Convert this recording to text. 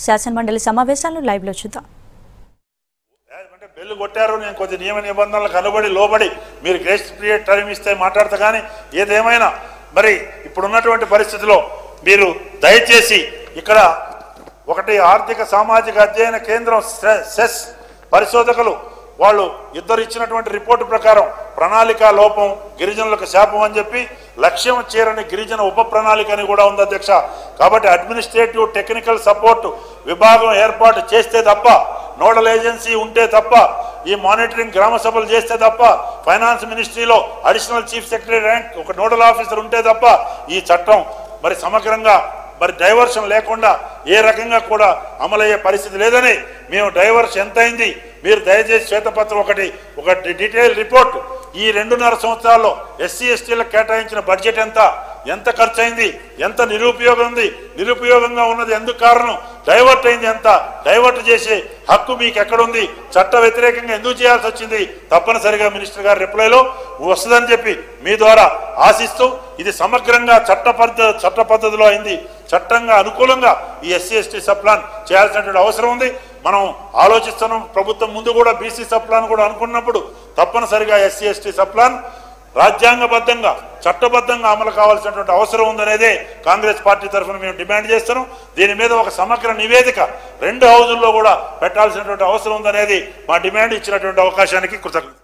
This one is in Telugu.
శాసనమండలి సమావేశాలను లైవ్లో చూద్దాం అంటే బెల్లు కొట్టారు నేను కొద్ది నియమ నిబంధనలకు అనుబడి లోబడి మీరు గ్రేస్ పీరియడ్ టైం ఇస్తే మాట్లాడతా కానీ ఏదేమైనా మరి ఇప్పుడున్నటువంటి పరిస్థితిలో మీరు దయచేసి ఇక్కడ ఒకటి ఆర్థిక సామాజిక అధ్యయన కేంద్రం సె- సెస్ పరిశోధకులు వాళ్ళు ఇద్దరు ఇచ్చినటువంటి రిపోర్టు ప్రకారం ప్రణాళిక లోపం గిరిజనులకు శాపం అని చెప్పి లక్ష్యం చేరని గిరిజన ఉప ప్రణాళిక అని కూడా ఉంది అధ్యక్ష కాబట్టి అడ్మినిస్ట్రేటివ్ టెక్నికల్ సపోర్ట్ విభాగం ఏర్పాటు చేస్తే తప్ప నోడల్ ఏజెన్సీ ఉంటే తప్ప ఈ మానిటరింగ్ గ్రామ సభలు చేస్తే తప్ప ఫైనాన్స్ మినిస్ట్రీలో అడిషనల్ చీఫ్ సెక్రటరీ ర్యాంక్ ఒక నోడల్ ఆఫీసర్ ఉంటే తప్ప ఈ చట్టం మరి సమగ్రంగా మరి డైవర్షన్ లేకుండా ఏ రకంగా కూడా అమలయ్యే పరిస్థితి లేదని మేము డైవర్స్ ఎంత అయింది మీరు దయచేసి శ్వేతపత్రం ఒకటి ఒక డి- డీటెయిల్ రిపోర్ట్ ఈ రెండున్నర సంవత్సరాల్లో ఎస్సీ ఎస్టీలకు కేటాయించిన బడ్జెట్ ఎంత ఎంత ఖర్చు అయింది ఎంత నిరుపయోగం ఉంది నిరుపయోగంగా ఉన్నది ఎందుకు కారణం డైవర్ట్ అయింది ఎంత డైవర్ట్ చేసే హక్కు మీకు ఎక్కడుంది చట్ట వ్యతిరేకంగా ఎందుకు చేయాల్సి వచ్చింది తప్పనిసరిగా మినిస్టర్ గారి రిప్లైలో వస్తుందని చెప్పి మీ ద్వారా ఆశిస్తూ ఇది సమగ్రంగా చట్ట పద్ధ చట్ట పద్ధతిలో అయింది చట్టంగా అనుకూలంగా ఈ ఎస్సీ ఎస్టీ సప్లాన్ చేయాల్సినటువంటి అవసరం ఉంది మనం ఆలోచిస్తున్నాం ప్రభుత్వం ముందు కూడా బీసీ సప్లాన్ కూడా అనుకున్నప్పుడు తప్పనిసరిగా ఎస్సీ ఎస్టీ సప్లాన్ రాజ్యాంగబద్ధంగా చట్టబద్ధంగా అమలు కావాల్సినటువంటి అవసరం ఉందనేదే కాంగ్రెస్ పార్టీ తరఫున మేము డిమాండ్ చేస్తున్నాం దీని మీద ఒక సమగ్ర నివేదిక రెండు హౌజుల్లో కూడా పెట్టాల్సినటువంటి అవసరం ఉందనేది మా డిమాండ్ ఇచ్చినటువంటి అవకాశానికి కృతజ్ఞత